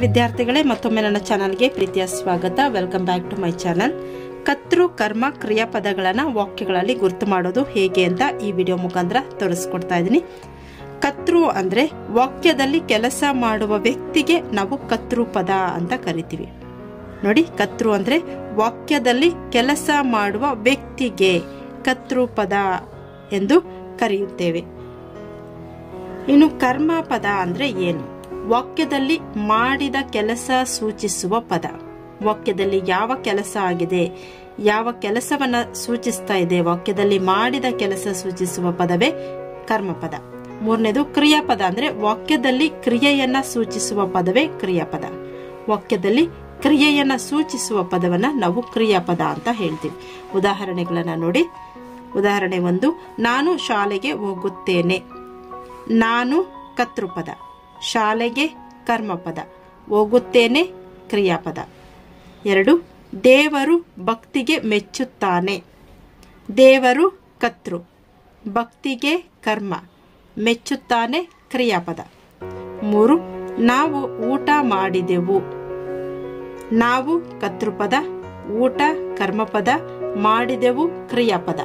ವಿದ್ಯಾರ್ಥಿಗಳೇ ಮತ್ತೊಮ್ಮೆ ನನ್ನ ಚಾನಲ್ಗೆ ಪ್ರೀತಿಯ ಸ್ವಾಗತ welcome back to my channel ಕರ್ತೃ ಕರ್ಮ ಕ್ರಿಯಾಪದಗಳನ್ನು ವಾಕ್ಯಗಳಲ್ಲಿ ಗುರುತು ಮಾಡೋದು ಹೇಗೆ ಅಂತ ಈ ವಿಡಿಯೋ ಮುಖಾಂತರ ತೋರಿಸ್ಕೊಡ್ತಾ ಇದ್ದೀನಿ ಕರ್ತೃ ಅಂದರೆ ವಾಕ್ಯದಲ್ಲಿ ಕೆಲಸ ಮಾಡುವ ವ್ಯಕ್ತಿಗೆ ನಾವು ಕರ್ತೃ ಪದ ಅಂತ ಕರಿತೀವಿ ನೋಡಿ ಕರ್ತೃ ಅಂದರೆ ವಾಕ್ಯದಲ್ಲಿ ಕೆಲಸ ಮಾಡುವ ವ್ಯಕ್ತಿಗೆ ಕರ್ತೃ ಪದ ಎಂದು ಕರೆಯುತ್ತೇವೆ ಇನ್ನು ಕರ್ಮ ಪದ ಅಂದ್ರೆ ಏನು ವಾಕ್ಯದಲ್ಲಿ ಮಾಡಿದ ಕೆಲಸ ಸೂಚಿಸುವ ಪದ ವಾಕ್ಯದಲ್ಲಿ ಯಾವ ಕೆಲಸ ಆಗಿದೆ ಯಾವ ಕೆಲಸವನ್ನ ಸೂಚಿಸ್ತಾ ಇದೆ ವಾಕ್ಯದಲ್ಲಿ ಮಾಡಿದ ಕೆಲಸ ಸೂಚಿಸುವ ಪದವೇ ಕರ್ಮಪದ ಮೂರನೇದು ಕ್ರಿಯಾಪದ ಅಂದ್ರೆ ವಾಕ್ಯದಲ್ಲಿ ಕ್ರಿಯೆಯನ್ನ ಸೂಚಿಸುವ ಪದವೇ ಕ್ರಿಯಾಪದ ವಾಕ್ಯದಲ್ಲಿ ಕ್ರಿಯೆಯನ್ನ ಸೂಚಿಸುವ ಪದವನ್ನ ನಾವು ಕ್ರಿಯಾಪದ ಅಂತ ಹೇಳ್ತೀವಿ ಉದಾಹರಣೆಗಳನ್ನ ನೋಡಿ ಉದಾಹರಣೆ ಒಂದು ನಾನು ಶಾಲೆಗೆ ಹೋಗುತ್ತೇನೆ ನಾನು ಕರ್ತೃಪದ ಶಾಲೆಗೆ ಕರ್ಮಪದ ಹೋಗುತ್ತೇನೆ ಕ್ರಿಯಾಪದ ಎರಡು ದೇವರು ಭಕ್ತಿಗೆ ಮೆಚ್ಚುತ್ತಾನೆ ದೇವರು ಕರ್ತೃ ಭಕ್ತಿಗೆ ಕರ್ಮ ಮೆಚ್ಚುತ್ತಾನೆ ಕ್ರಿಯಾಪದ ಮೂರು ನಾವು ಊಟ ಮಾಡಿದೆವು ನಾವು ಕರ್ತೃಪದ ಊಟ ಕರ್ಮಪದ ಮಾಡಿದೆವು ಕ್ರಿಯಾಪದ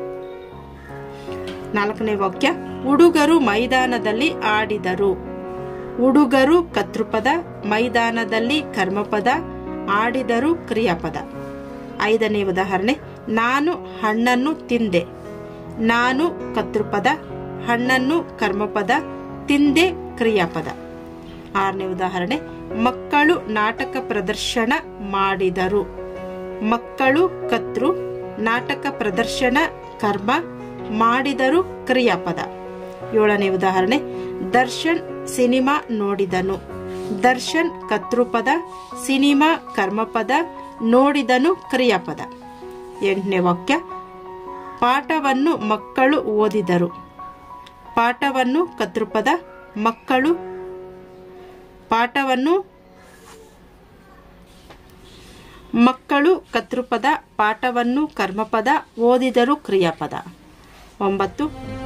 ನಾಲ್ಕನೇ ವಾಕ್ಯ ಹುಡುಗರು ಮೈದಾನದಲ್ಲಿ ಆಡಿದರು ಹುಡುಗರು ಕರ್ತೃಪದ ಮೈದಾನದಲ್ಲಿ ಕರ್ಮಪದ ಆಡಿದರು ಕ್ರಿಯಾಪದ ಐದನೇ ಉದಾಹರಣೆ ನಾನು ಹಣ್ಣನ್ನು ತಿಂದೆ ನಾನು ಕರ್ತೃಪದ ಹಣ್ಣನ್ನು ಕರ್ಮಪದ ತಿಂದೆ ಕ್ರಿಯಾಪದ ಆರನೇ ಉದಾಹರಣೆ ಮಕ್ಕಳು ನಾಟಕ ಪ್ರದರ್ಶನ ಮಾಡಿದರು ಮಕ್ಕಳು ಕರ್ತೃ ನಾಟಕ ಪ್ರದರ್ಶನ ಕರ್ಮ ಮಾಡಿದರು ಕ್ರಿಯಾಪದ ಏಳನೇ ಉದಾಹರಣೆ ದರ್ಶನ್ ಸಿನಿಮಾ ನೋಡಿದನು ದರ್ಶನ್ ಕರ್ತೃಪದ ಸಿನಿಮಾ ಕರ್ಮಪದ ನೋಡಿದನು ಕ್ರಿಯಾಪದ ಎಂಟನೇ ವಾಕ್ಯ ಪಾಠವನ್ನು ಮಕ್ಕಳು ಓದಿದರು ಪಾಠವನ್ನು ಕರ್ತೃಪದ ಮಕ್ಕಳು ಪಾಠವನ್ನು ಮಕ್ಕಳು ಕರ್ತೃಪದ ಪಾಠವನ್ನು ಕರ್ಮಪದ ಓದಿದರು ಕ್ರಿಯಾಪದ ಒಂಬತ್ತು